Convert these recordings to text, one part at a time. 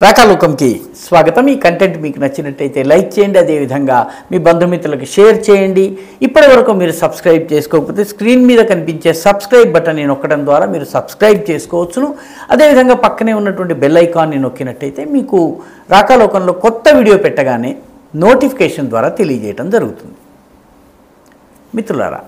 రాకాలోకంకి స్వాగతం ఈ కంటెంట్ మీకు నచ్చినట్టయితే లైక్ చేయండి అదేవిధంగా మీ బంధుమిత్రులకు షేర్ చేయండి ఇప్పటి వరకు మీరు సబ్స్క్రైబ్ చేసుకోకపోతే స్క్రీన్ మీద కనిపించే సబ్స్క్రైబ్ బటన్ని నొక్కడం ద్వారా మీరు సబ్స్క్రైబ్ చేసుకోవచ్చును అదేవిధంగా పక్కనే ఉన్నటువంటి బెల్ ఐకాన్ని నొక్కినట్టయితే మీకు రాకాలోకంలో కొత్త వీడియో పెట్టగానే నోటిఫికేషన్ ద్వారా తెలియజేయడం జరుగుతుంది మిత్రులారా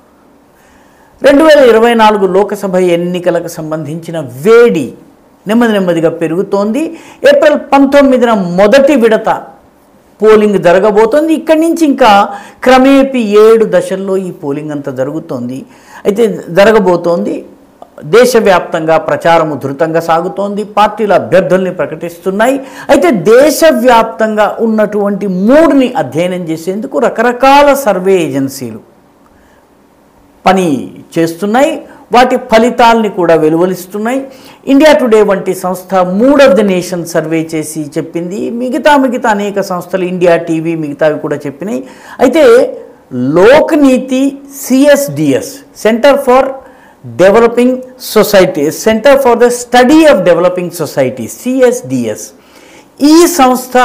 రెండు వేల ఇరవై నాలుగు లోకసభ ఎన్నికలకు సంబంధించిన వేడి నెమ్మది నెమ్మదిగా పెరుగుతోంది ఏప్రిల్ పంతొమ్మిదిన మొదటి విడత పోలింగ్ జరగబోతోంది ఇక్కడి నుంచి ఇంకా క్రమేపీ ఏడు దశల్లో ఈ పోలింగ్ అంతా జరుగుతోంది అయితే జరగబోతోంది దేశవ్యాప్తంగా ప్రచారం ఉధృతంగా సాగుతోంది పార్టీల అభ్యర్థుల్ని ప్రకటిస్తున్నాయి అయితే దేశవ్యాప్తంగా ఉన్నటువంటి మూడుని అధ్యయనం చేసేందుకు రకరకాల సర్వే ఏజెన్సీలు పని చేస్తున్నాయి వాటి ఫలితాల్ని కూడా వెలువలిస్తున్నాయి ఇండియా టుడే వంటి సంస్థ mood of the nation survey చేసి చెప్పింది మిగతా మిగతా అనేక సంస్థలు ఇండియా టీవీ మిగతావి కూడా చెప్పినాయి అయితే Lokniti CSDS centre for developing society centre for the study of developing society CSDS ఈ సంస్థ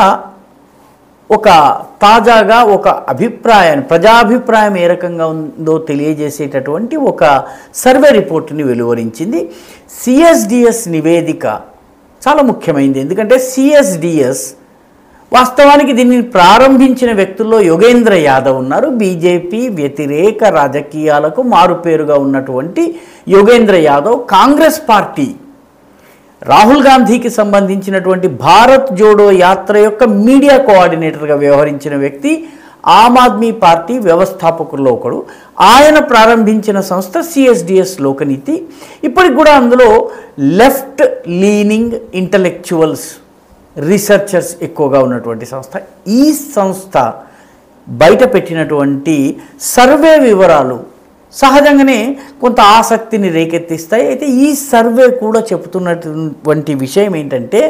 ఒక తాజాగా ఒక అభిప్రాయాన్ని ప్రజాభిప్రాయం ఏ రకంగా ఉందో తెలియజేసేటటువంటి ఒక సర్వే రిపోర్ట్ని వెలువరించింది సిఎస్డిఎస్ నివేదిక చాలా ముఖ్యమైనది ఎందుకంటే సిఎస్డిఎస్ వాస్తవానికి దీన్ని ప్రారంభించిన వ్యక్తుల్లో యోగేంద్ర యాదవ్ ఉన్నారు బీజేపీ వ్యతిరేక రాజకీయాలకు మారుపేరుగా ఉన్నటువంటి యోగేంద్ర యాదవ్ కాంగ్రెస్ పార్టీ రాహుల్ గాంధీకి సంబంధించినటువంటి భారత్ జోడో యాత్ర యొక్క మీడియా కోఆర్డినేటర్గా వ్యవహరించిన వ్యక్తి ఆమ్ ఆద్మీ పార్టీ వ్యవస్థాపకుల్లో ఒకడు ఆయన ప్రారంభించిన సంస్థ సిఎస్డిఎస్ లోకనీతి ఇప్పటికి కూడా అందులో లెఫ్ట్ లీనింగ్ ఇంటలెక్చువల్స్ రీసెర్చర్స్ ఎక్కువగా ఉన్నటువంటి సంస్థ ఈ సంస్థ బయట పెట్టినటువంటి సర్వే వివరాలు సహజంగానే కొంత ఆసక్తిని రేకెత్తిస్తాయి అయితే ఈ సర్వే కూడా చెబుతున్నటువంటి విషయం ఏంటంటే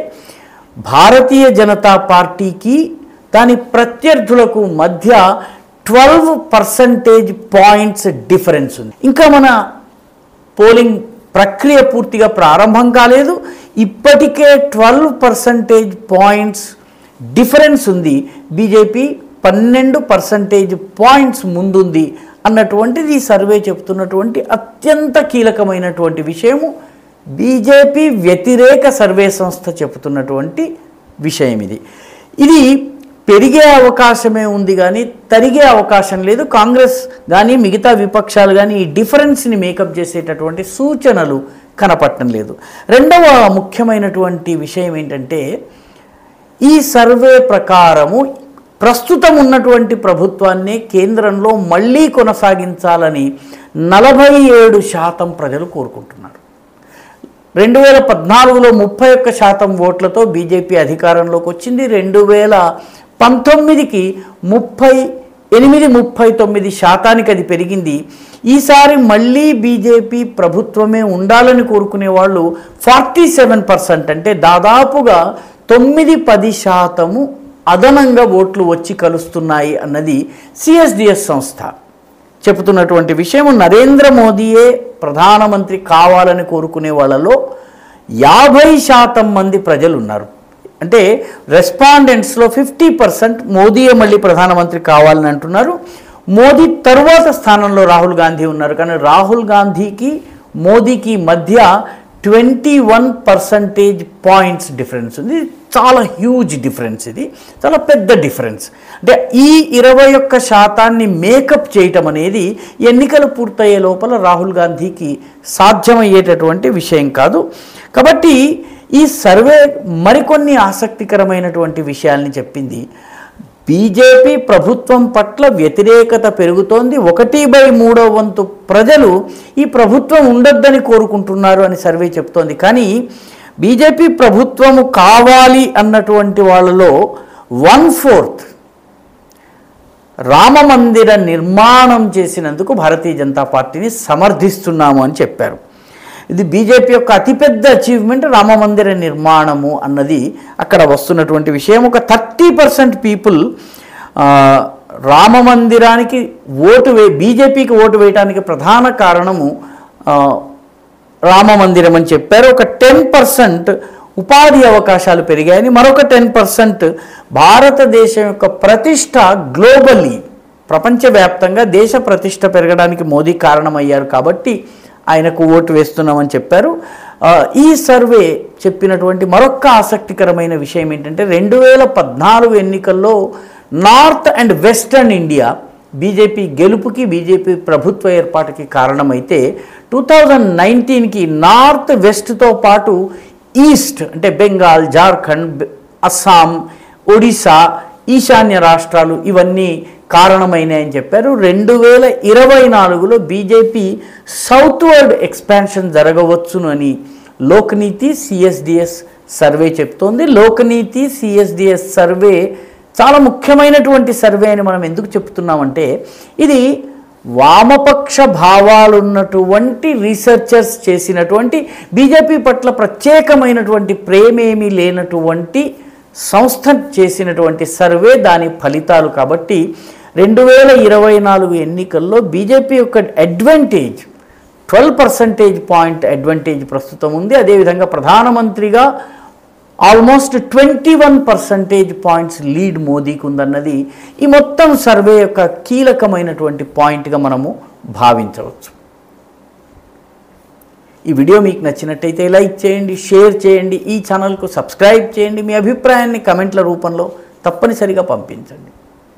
భారతీయ జనతా పార్టీకి దాని ప్రత్యర్థులకు మధ్య ట్వెల్వ్ పర్సంటేజ్ పాయింట్స్ డిఫరెన్స్ ఉంది ఇంకా మన పోలింగ్ ప్రక్రియ పూర్తిగా ప్రారంభం కాలేదు ఇప్పటికే ట్వెల్వ్ పర్సంటేజ్ పాయింట్స్ డిఫరెన్స్ ఉంది బీజేపీ పన్నెండు పర్సంటేజ్ పాయింట్స్ ముందుంది అన్నటువంటిది ఈ సర్వే చెప్తున్నటువంటి అత్యంత కీలకమైనటువంటి విషయము బీజేపీ వ్యతిరేక సర్వే సంస్థ చెబుతున్నటువంటి విషయం ఇది ఇది పెరిగే అవకాశమే ఉంది కానీ తరిగే అవకాశం లేదు కాంగ్రెస్ కానీ మిగతా విపక్షాలు కానీ ఈ డిఫరెన్స్ని మేకప్ చేసేటటువంటి సూచనలు కనపడటం లేదు రెండవ ముఖ్యమైనటువంటి విషయం ఏంటంటే ఈ సర్వే ప్రకారము ప్రస్తుతం ఉన్నటువంటి ప్రభుత్వాన్ని కేంద్రంలో మళ్ళీ కొనసాగించాలని నలభై ఏడు శాతం ప్రజలు కోరుకుంటున్నారు రెండు వేల పద్నాలుగులో ముప్పై ఒక్క శాతం ఓట్లతో బీజేపీ అధికారంలోకి వచ్చింది రెండు వేల పంతొమ్మిదికి ముప్పై ఎనిమిది ముప్పై తొమ్మిది శాతానికి అది పెరిగింది ఈసారి మళ్ళీ బీజేపీ ప్రభుత్వమే ఉండాలని కోరుకునే వాళ్ళు ఫార్టీ సెవెన్ పర్సెంట్ అంటే దాదాపుగా తొమ్మిది పది శాతము అదనంగా ఓట్లు వచ్చి కలుస్తున్నాయి అన్నది సిఎస్డిఎస్ సంస్థ చెబుతున్నటువంటి విషయం నరేంద్ర మోదీయే ప్రధానమంత్రి కావాలని కోరుకునే వాళ్ళలో యాభై శాతం మంది ప్రజలు ఉన్నారు అంటే రెస్పాండెంట్స్లో ఫిఫ్టీ పర్సెంట్ మోదీయే మళ్ళీ ప్రధానమంత్రి కావాలని అంటున్నారు మోదీ తరువాత స్థానంలో రాహుల్ గాంధీ ఉన్నారు కానీ రాహుల్ గాంధీకి మోదీకి మధ్య twenty one percentage points difference ఉంది ఇది చాలా హ్యూజ్ డిఫరెన్స్ ఇది చాలా పెద్ద డిఫరెన్స్ అంటే ఈ ఇరవై ఒక్క శాతాన్ని మేకప్ చేయటం అనేది ఎన్నికలు పూర్తయ్యే లోపల రాహుల్ గాంధీకి సాధ్యమయ్యేటటువంటి విషయం కాదు కాబట్టి ఈ సర్వే మరికొన్ని ఆసక్తికరమైనటువంటి విషయాల్ని చెప్పింది బీజేపీ ప్రభుత్వం పట్ల వ్యతిరేకత పెరుగుతోంది ఒకటి బై మూడో వంతు ప్రజలు ఈ ప్రభుత్వం ఉండొద్దని కోరుకుంటున్నారు అని సర్వే చెప్తోంది కానీ బీజేపీ ప్రభుత్వము కావాలి అన్నటువంటి వాళ్ళలో వన్ ఫోర్త్ రామ మందిర నిర్మాణం చేసినందుకు భారతీయ జనతా పార్టీని సమర్థిస్తున్నాము అని చెప్పారు ఇది బీజేపీ యొక్క అతిపెద్ద అచీవ్మెంట్ రామ మందిర నిర్మాణము అన్నది అక్కడ వస్తున్నటువంటి విషయం ఒక థర్టీ పర్సెంట్ పీపుల్ రామ మందిరానికి ఓటు వే బీజేపీకి ఓటు వేయడానికి ప్రధాన కారణము ఆ, రామ మందిరం అని చెప్పారు ఒక టెన్ పర్సెంట్ ఉపాధి అవకాశాలు పెరిగాయని మరొక టెన్ పర్సెంట్ భారతదేశం యొక్క ప్రతిష్ట గ్లోబల్లీ ప్రపంచవ్యాప్తంగా దేశ ప్రతిష్ట పెరగడానికి మోదీ కారణమయ్యారు కాబట్టి ఆయనకు ఓటు వేస్తున్నామని చెప్పారు ఆ, ఈ సర్వే చెప్పినటువంటి మరొక ఆసక్తికరమైన విషయం ఏంటంటే రెండు వేల పద్నాలుగు ఎన్నికల్లో north and western India BJP గెలుపుకి బీజేపీ ప్రభుత్వ ఏర్పాటుకి కారణమైతే టూ థౌజండ్ నైన్టీన్కి నార్త్ వెస్ట్తో పాటు ఈస్ట్ అంటే బెంగాల్ జార్ఖండ్ బె- అస్సాం ఒడిశా ఈశాన్య రాష్ట్రాలు ఇవన్నీ కారణమైనాయని చెప్పారు రెండు వేల ఇరవై నాలుగులో బీజేపీ సౌత్వర్డ్ ఎక్స్పాన్షన్ జరగవచ్చును అని లోక్నీతి సిఎస్డిఎస్ సర్వే చెప్తోంది లోక్నీతి సిఎస్డిఎస్ సర్వే చాలా ముఖ్యమైనటువంటి సర్వే అని మనం ఎందుకు చెప్తున్నామంటే ఇది వామపక్ష భావాలున్నటువంటి రీసెర్చర్స్ చేసినటువంటి బీజేపీ పట్ల ప్రత్యేకమైనటువంటి ప్రేమేమీ లేనటువంటి సంస్థ చేసినటువంటి సర్వే దాని ఫలితాలు కాబట్టి రెండు వేల ఇరవై నాలుగు ఎన్నికల్లో బీజేపీ యొక్క advantage twelve percentage point advantage ప్రస్తుతం ఉంది అదేవిధంగా ప్రధానమంత్రిగా almost twenty one percentage points lead మోదీకి ఉందన్నది ఈ మొత్తం సర్వే యొక్క కీలకమైనటువంటి పాయింట్గా మనము భావించవచ్చు ఈ వీడియో మీకు నచ్చినట్టయితే లైక్ చేయండి షేర్ చేయండి ఈ ఛానల్కు సబ్స్క్రైబ్ చేయండి మీ అభిప్రాయాన్ని కమెంట్ల రూపంలో తప్పనిసరిగా పంపించండి